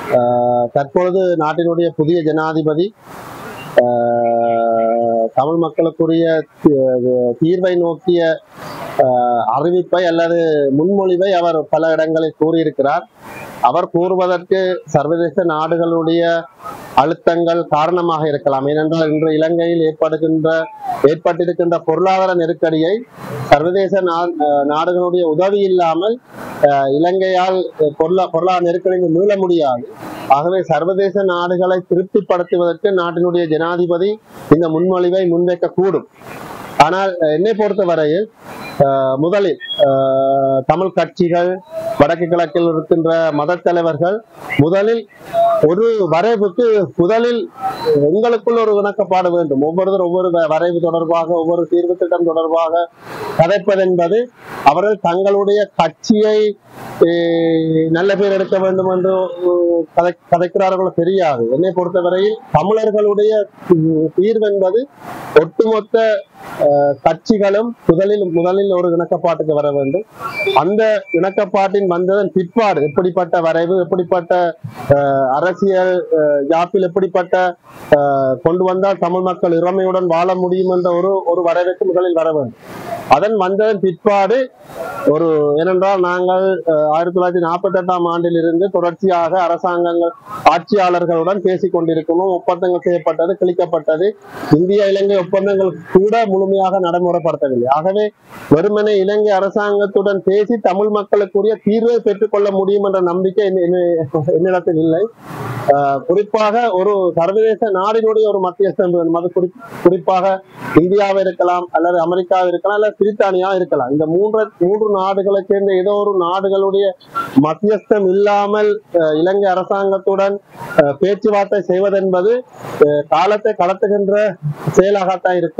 ஆஹ் தற்பொழுது நாட்டினுடைய புதிய ஜனாதிபதி ஆஹ் தமிழ் மக்களுக்குரிய தீ- தீர்வை நோக்கிய ஆஹ் அறிவிப்பை அல்லது முன்மொழிவை அவர் பல இடங்களில் கூறியிருக்கிறார் அவர் கூறுவதற்கு சர்வதேச நாடுகளுடைய அழுத்தங்கள் காரணமாக இருக்கலாம் ஏனென்றால் இன்று இலங்கையில் ஏற்படுகின்ற ஏற்பட்டிருக்கின்ற பொருளாதார நெருக்கடியை சர்வதேச நா- ஆஹ் நாடுகளுடைய உதவி இல்லாமல் ஆஹ் இலங்கையால் பொருளா பொருளாதார நெருக்கடியில் மீள முடியாது ஆகவே சர்வதேச நாடுகளை திருப்திப்படுத்துவதற்கு நாட்டினுடைய ஜனாதிபதி இந்த முன்மொழிவை முன்வைக்க கூடும் ஆனால் அஹ், என்னை பொறுத்தவரையில் அஹ், முதலில் அஹ், தமிழ் கட்சிகள் வடக்கு கிழக்கில் இருக்கின்ற மத தலைவர்கள் முதலில் ஒரு வரைவுக்கு முதலில் உங்களுக்குள் ஒரு இணக்கப்பாடு வேண்டும் ஒவ்வொருத்தர் ஒவ்வொரு வ- வரைவு தொடர்பாக ஒவ்வொரு தீர்வு திட்டம் தொடர்பாக கதைப்பதென்பது அவர்கள் தங்களுடைய கட்சியை அஹ், நல்ல பேர் எடுக்க வேண்டும் என்று அஹ், கதை கதைக்கிறார்களோ தெரியாது என்னை பொறுத்தவரையில் தமிழர்களுடைய உம், தீர்வு என்பது ஒட்டுமொத்த அஹ், கட்சிகளும் முதலில் முதலில் ஒரு இணக்கப்பாட்டுக்கு வர வேண்டும் அந்த இணக்கப்பாட்டின் வந்ததன் பிற்பாடு எப்படிப்பட்ட வரைவு எப்படிப்பட்ட அஹ், அரசியல் அஹ், யாப்பில் எப்படிப்பட்ட அஹ், கொண்டு வந்தால் தமிழ் மக்கள் இறமையுடன் வாழ முடியும் என்ற ஒரு ஒரு வரைவுக்கு முதலில் வர வேண்டும் அதன் வந்ததன் பிற்பாடு ஒரு ஏனென்றால் நாங்கள் அஹ், ஆயிரத்தி தொள்ளாயிரத்தி நாற்பத்தி எட்டாம் ஆண்டில் இருந்து தொடர்ச்சியாக அரசாங்கங்கள் ஆட்சியாளர்களுடன் பேசிக் கொண்டிருக்கணும் ஒப்பந்தங்கள் செய்யப்பட்டது கிழிக்கப்பட்டது இந்திய இலங்கை ஒப்பந்தங்கள் கூட முழுமையாக நடைமுறைப்படுத்தவில்லை ஆகவே வெறுமனே இலங்கை அரசாங்கத்துடன் பேசி தமிழ் மக்களுக்குரிய தீர்வை பெற்றுக்கொள்ள முடியும் என்ற நம்பிக்கை என்ன- என்ன- என்னிடத்தில் இல்லை ஆஹ் குறிப்பாக ஒரு சர்வதேச நாடினுடைய ஒரு மத்தியஸ்தம் வேண்டும் அது குறி- குறிப்பாக இந்தியாவை இருக்கலாம் அல்லது அமெரிக்காவை இருக்கலாம் அல்லது பிரித்தானியா இருக்கலாம் இந்த மூன்று மூன்று நாடுகளை சேர்ந்த ஏதோ ஒரு நாடுகளுடைய மத்தியஸ்தம் இல்லாமல் ஆஹ் இலங்கை அரசாங்கத்துடன் ஆஹ் பேச்சுவார்த்தை செய்வதென்பது ஆஹ் காலத்தை கடத்துகின்ற செயலாகத்தான் இருக்கும்